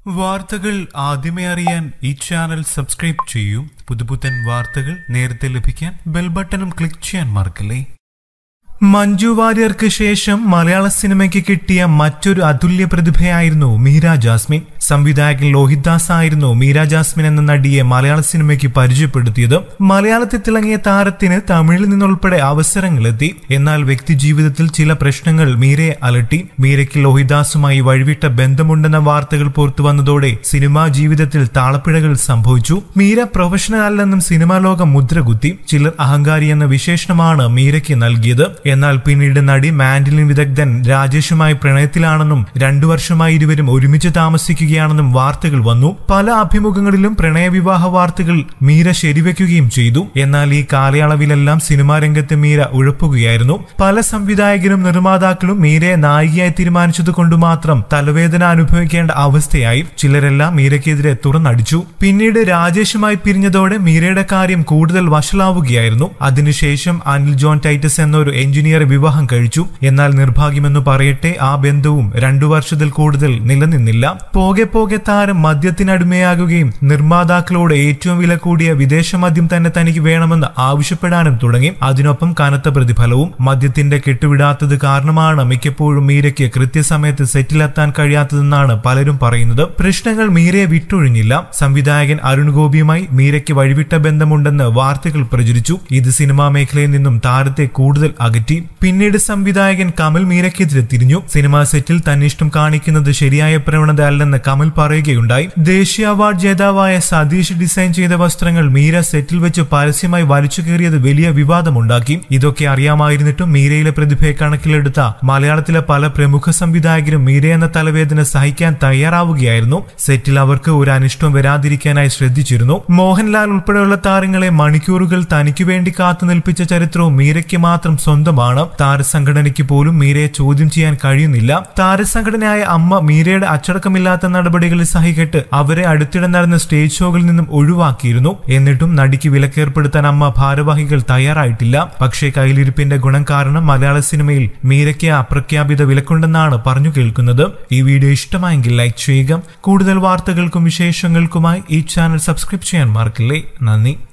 വാർത്തകൾ ആദ്യമേ അറിയാൻ ഈ ചാനൽ സബ്സ്ക്രൈബ് ചെയ്യൂ പുതുപുത്തൻ വാർത്തകൾ നേരത്തെ ലഭിക്കാൻ ബെൽ ബട്ടണും ക്ലിക്ക് ചെയ്യാൻ മറക്കല്ലേ മഞ്ജു വാര്യർക്ക് ശേഷം മലയാള സിനിമയ്ക്ക് കിട്ടിയ മറ്റൊരു അതുല്യ പ്രതിഭയായിരുന്നു മീര ജാസ്മിൻ സംവിധായകൻ ലോഹിത് ദാസ് ആയിരുന്നു മീര ജാസ്മിൻ എന്ന നടിയെ മലയാള സിനിമയ്ക്ക് പരിചയപ്പെടുത്തിയത് മലയാളത്തിൽ തിളങ്ങിയ താരത്തിന് തമിഴിൽ നിന്നുൾപ്പെടെ അവസരങ്ങളെത്തി എന്നാൽ വ്യക്തി ജീവിതത്തിൽ ചില പ്രശ്നങ്ങൾ മീരയെ അലട്ടി മീരയ്ക്ക് ലോഹിദാസുമായി വഴിവിട്ട ബന്ധമുണ്ടെന്ന വാർത്തകൾ പുറത്തു വന്നതോടെ സിനിമാ ജീവിതത്തിൽ താളപ്പിഴകൾ സംഭവിച്ചു മീര പ്രൊഫഷണൽ അല്ലെന്നും സിനിമാ ലോകം മുദ്രകുത്തി ചിലർ അഹങ്കാരി എന്ന വിശേഷണമാണ് മീരയ്ക്ക് നൽകിയത് എന്നാൽ പിന്നീട് നടി മാൻഡിലിൻ വിദഗ്ധൻ രാജേഷുമായി പ്രണയത്തിലാണെന്നും രണ്ടു വർഷമായി ഇരുവരും ഒരുമിച്ച് താമസിക്കുകയാണെന്നും വാർത്തകൾ വന്നു പല അഭിമുഖങ്ങളിലും പ്രണയവിവാഹ വാർത്തകൾ മീര ശരിവെക്കുകയും ചെയ്തു എന്നാൽ ഈ കാലയളവിലെല്ലാം സിനിമാ രംഗത്ത് മീര ഉഴപ്പുകയായിരുന്നു പല സംവിധായകരും നിർമ്മാതാക്കളും മീരയെ നായികയായി തീരുമാനിച്ചത് കൊണ്ട് മാത്രം തലവേദന അനുഭവിക്കേണ്ട അവസ്ഥയായി ചിലരെല്ലാം മീരയ്ക്കെതിരെ തുറന്നടിച്ചു പിന്നീട് രാജേഷുമായി പിരിഞ്ഞതോടെ മീരയുടെ കാര്യം കൂടുതൽ വഷളാവുകയായിരുന്നു അതിനുശേഷം അനിൽ ജോൺ ടൈറ്റസ് എന്നൊരു എഞ്ചിനീയറെ വിവാഹം കഴിച്ചു എന്നാൽ നിർഭാഗ്യമെന്ന് പറയട്ടെ ആ ബന്ധവും രണ്ടു വർഷത്തിൽ കൂടുതൽ നിലനിന്നില്ല പോകെ പോകെ താരം മദ്യത്തിനടിമയാകുകയും നിർമ്മാതാക്കളോട് ഏറ്റവും വില കൂടിയ വിദേശ മദ്യം തന്നെ തനിക്ക് വേണമെന്ന് ആവശ്യപ്പെടാനും തുടങ്ങി അതിനൊപ്പം കനത്ത പ്രതിഫലവും മദ്യത്തിന്റെ കെട്ടുവിടാത്തത് കാരണമാണ് മിക്കപ്പോഴും മീരയ്ക്ക് കൃത്യസമയത്ത് സെറ്റിലെത്താൻ കഴിയാത്തതെന്നാണ് പലരും പറയുന്നത് പ്രശ്നങ്ങൾ മീരയെ വിട്ടൊഴിഞ്ഞില്ല സംവിധായകൻ അരുൺ ഗോപിയുമായി മീരയ്ക്ക് വഴിവിട്ട ബന്ധമുണ്ടെന്ന് വാർത്തകൾ പ്രചരിച്ചു ഇത് സിനിമാ മേഖലയിൽ നിന്നും താരത്തെ കൂടുതൽ അകറ്റി പിന്നീട് സംവിധായകൻ കമൽ മീരയ്ക്കെതിരെ തിരിഞ്ഞു സിനിമാ സെറ്റിൽ തന്നിഷ്ടം കാണിക്കുന്നത് ശരിയായ പ്രവണത അല്ലെന്ന് കമൽ പറയുകയുണ്ടായി ദേശീയ അവാർഡ് ജേതാവായ സതീഷ് ഡിസൈൻ ചെയ്ത വസ്ത്രങ്ങൾ മീര സെറ്റിൽ വെച്ച് പരസ്യമായി വലിച്ചു കയറിയത് വലിയ വിവാദമുണ്ടാക്കി ഇതൊക്കെ അറിയാമായിരുന്നിട്ടും മീരയിലെ പ്രതിഭയെ കണക്കിലെടുത്ത മലയാളത്തിലെ പല പ്രമുഖ സംവിധായകരും മീര എന്ന തലവേദന സഹിക്കാൻ തയ്യാറാവുകയായിരുന്നു സെറ്റിൽ അവർക്ക് ഒരു അനിഷ്ടം വരാതിരിക്കാനായി ശ്രദ്ധിച്ചിരുന്നു മോഹൻലാൽ ഉൾപ്പെടെയുള്ള താരങ്ങളെ മണിക്കൂറുകൾ തനിക്കു വേണ്ടി കാത്തു നിൽപ്പിച്ച ചരിത്രവും മീരയ്ക്ക് മാത്രം സ്വന്തമാണ് താരസംഘടനയ്ക്ക് പോലും മീരയെ ചോദ്യം ചെയ്യാൻ കഴിയുന്നില്ല താരസംഘടനയായ അമ്മ മീരയുടെ അച്ചടക്കമില്ലാത്ത നടപടികളിൽ സഹികെട്ട് അവരെ അടുത്തിടെ നടന്ന സ്റ്റേജ് ഷോകളിൽ നിന്നും ഒഴിവാക്കിയിരുന്നു എന്നിട്ടും നടിക്ക് വിലക്കേർപ്പെടുത്താൻ അമ്മ ഭാരവാഹികൾ തയ്യാറായിട്ടില്ല പക്ഷേ കയ്യിലിരിപ്പിന്റെ ഗുണം കാരണം മലയാള സിനിമയിൽ മീരയ്ക്ക് അപ്രഖ്യാപിത വിലക്കുണ്ടെന്നാണ് പറഞ്ഞു കേൾക്കുന്നത് ഈ വീഡിയോ ഇഷ്ടമായെങ്കിൽ ലൈക്ക് ചെയ്യുക കൂടുതൽ വാർത്തകൾക്കും വിശേഷങ്ങൾക്കുമായി ഈ ചാനൽ സബ്സ്ക്രൈബ് ചെയ്യാൻ മറക്കില്ലേ നന്ദി